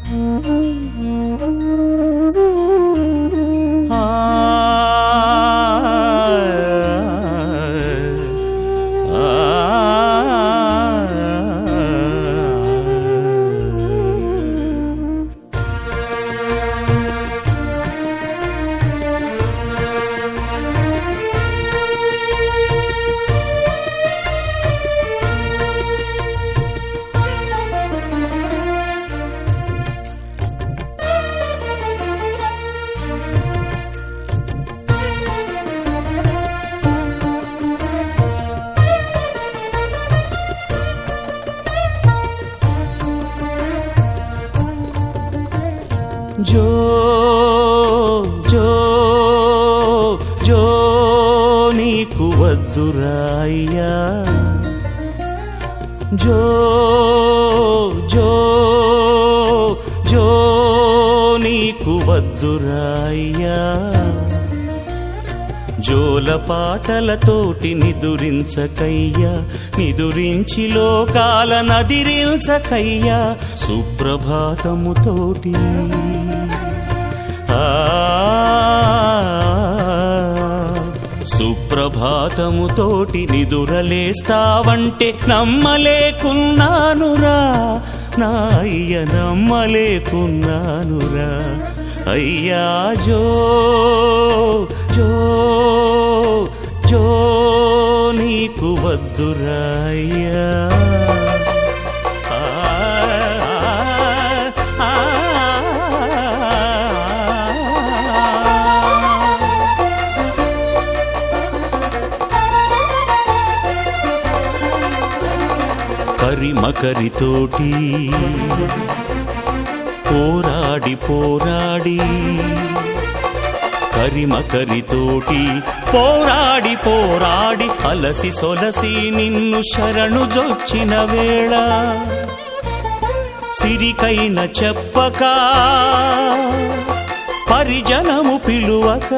జో జో జో నీకు వద్దురాయ్యా జో జో జో నీకు వద్దురాయ్యా జోల పాటలతోటి నిదురించకయ్యా నిదురించి లోకాల నదిరించకయ్యా సుప్రభాతముతోటి ఆ సుప్రభాతముతోటి నిదురలేస్తావంటే నమ్మలేకున్నానురా నా అయ్య నమ్మలేకున్నానురా అయ్యా జో జో జో నీకు వద్దురా అయ్యా ఆ, ఆ, ఆ, ఆ. కరిమకరితోటి పోరాడి పోరాడి కరిమకరితోటి పోరాడి పోరాడి అలసి సొలసి నిన్ను శరణు జొచ్చిన వేళ సిరికైన చెప్పక పరిజనము పిలువక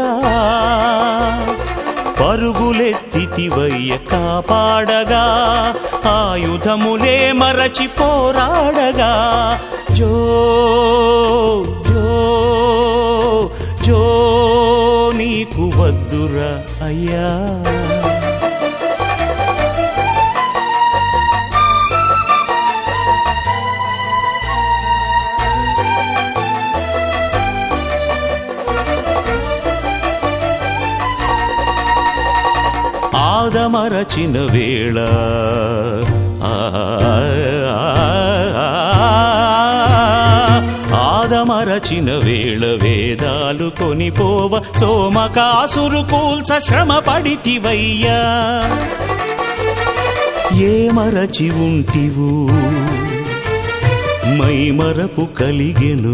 పరుగులెత్తితివయ్య కాపాడగా ఆయుధములే మరచి పోరాడగా జో జో జో నీకు వద్దురా అయ్యా ఆదమరచిన వేళ ఆ, ఆదమరచిన వేళ వేదాలు కొనిపోవ సోమకాసురు కూల్చ శ్రమ పడితివయ్యా ఏ మరచి ఉంటివు మైమరపు కలిగెను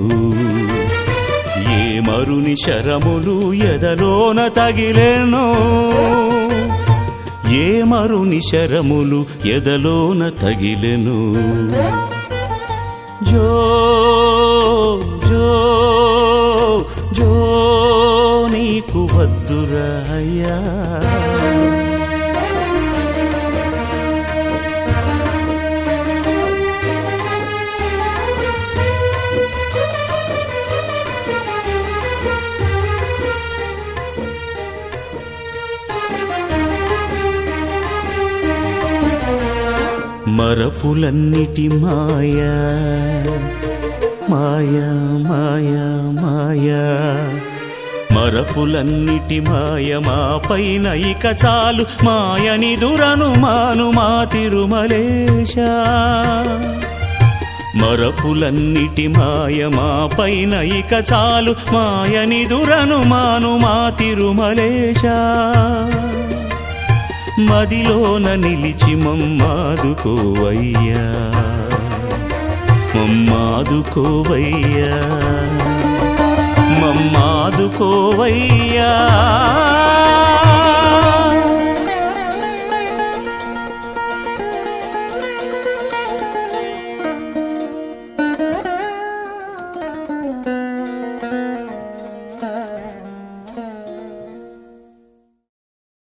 ఏ మరుని శరములు ఎదలోన తగిలెను ఏ మరుని శరములు ఎదలోన తగిలెను జో జో జో నీకు వద్దురా అయ్యా మరపులన్నిటి మాయా మాయా మాయా మాయా మరపులన్నిటి మాయ మా పైన ఇక చాలు మాయని దురను మాను మా తిరుమలేశా మరపులన్నిటి మాయ మా పైన ఇక చాలు మాయని దురను మాను మా తిరుమలేశా మదిలోన నిలిచి మమ్మాదుకోవయ్యా మమ్మాదుకోవయ్యా మమ్మాదుకోవయ్యా